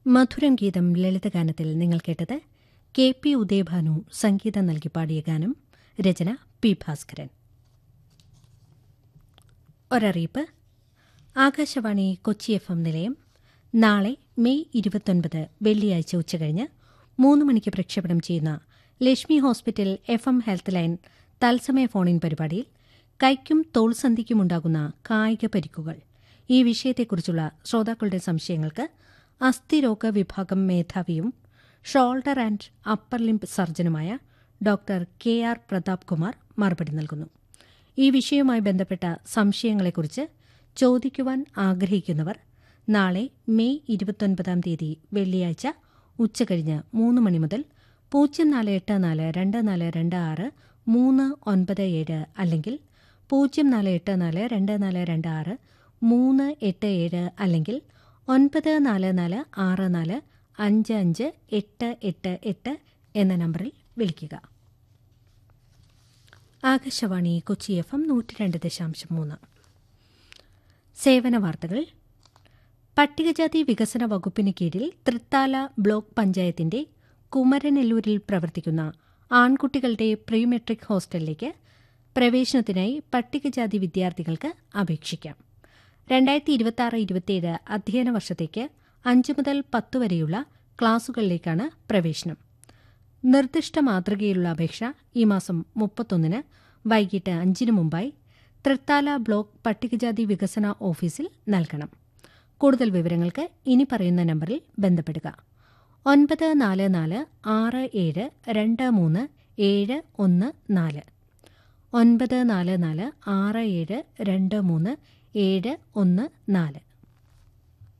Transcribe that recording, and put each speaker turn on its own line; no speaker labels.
മധുരം ഗീതം ലളിതഗാനത്തിൽ നിങ്ങൾ കേട്ടത് കെ പി ഉദയഭാനു സംഗീതം നൽകി പാടിയ ഗാനം രചന പി ഭാസ്കരൻ ഒരറിയിപ്പ് ആകാശവാണി കൊച്ചി എഫ് എം നിലയം നാളെ മെയ് ഇരുപത്തൊൻപത് വെള്ളിയാഴ്ച ഉച്ചകഴിഞ്ഞ് മൂന്ന് മണിക്ക് പ്രക്ഷേപണം ചെയ്യുന്ന Lakshmi hospital F M health line തത്സമയ ഫോണിൻ പരിപാടിയിൽ കൈക്കും തോൾസന്ധിക്കുമുണ്ടാകുന്ന കായിക പരിക്കുകൾ ഈ വിഷയത്തെക്കുറിച്ചുള്ള ശ്രോതാക്കളുടെ സംശയങ്ങൾക്ക് അസ്ഥിരോഗ വിഭാഗം മേധാവിയും ഷോൾഡർ ആൻഡ് അപ്പർ ലിംബ് സർജനുമായ doctor K R Prathap Kumar മറുപടി നൽകുന്നു ഈ വിഷയവുമായി ബന്ധപ്പെട്ട സംശയങ്ങളെക്കുറിച്ച് ചോദിക്കുവാൻ ആഗ്രഹിക്കുന്നവർ നാളെ മെയ് ഇരുപത്തൊൻപതാം തീയതി വെള്ളിയാഴ്ച ഉച്ചകഴിഞ്ഞ് മൂന്ന് മണി മുതൽ പൂജ്യം നാല് എട്ട് നാല് രണ്ട് നാല് രണ്ട് ആറ് മൂന്ന് ഒൻപത് ഏഴ് അല്ലെങ്കിൽ പൂജ്യം നാല് എട്ട് നാല് രണ്ട് നാല് രണ്ട് ആറ് മൂന്ന് എട്ട് ഏഴ് അല്ലെങ്കിൽ ഒൻപത് നാല് നാല് ആറ് നാല് അഞ്ച് അഞ്ച് എട്ട് എട്ട് എട്ട് എന്ന നമ്പറിൽ വിളിക്കുക ആകാശവാണി കൊച്ചി എഫ് എം നൂറ്റി രണ്ട് ദശാംശം മൂന്ന് സേവന വാർത്തകൾ പട്ടികജാതി വികസന വകുപ്പിന് കീഴിൽ തൃത്താല ബ്ലോക്ക് പഞ്ചായത്തിന്റെ കുമരനെല്ലൂരിൽ പ്രവർത്തിക്കുന്ന ആൺകുട്ടികളുടെ പ്രീ മെട്രിക് ഹോസ്റ്റലിലേക്ക് പ്രവേശനത്തിനായി പട്ടികജാതി വിദ്യാർത്ഥികൾക്ക് അപേക്ഷിക്കാം രണ്ടായിരത്തി ഇരുപത്തിയാറ് ഇരുപത്തിയേഴ് അധ്യയന വർഷത്തേക്ക് അഞ്ച് മുതൽ പത്ത് വരെയുള്ള ക്ലാസുകളിലേക്കാണ് പ്രവേശനം നിർദ്ദിഷ്ട മാതൃകയിലുള്ള അപേക്ഷ ഈ മാസം മുപ്പത്തൊന്നിന് വൈകിട്ട് അഞ്ചിന് മുമ്പായി തൃത്താല ബ്ലോക്ക് പട്ടികജാതി വികസന ഓഫീസിൽ നൽകണം കൂടുതൽ വിവരങ്ങൾക്ക് ഇനി പറയുന്ന നമ്പറിൽ ബന്ധപ്പെടുക ഒൻപത് നാല് നാല് ആറ് ഏഴ് രണ്ട് മൂന്ന് ഏഴ് ഒന്ന് നാല് ഒൻപത് നാല് നാല് ആറ് ഏഴ് രണ്ട് മൂന്ന് ഏഴ് ഒന്ന് നാല്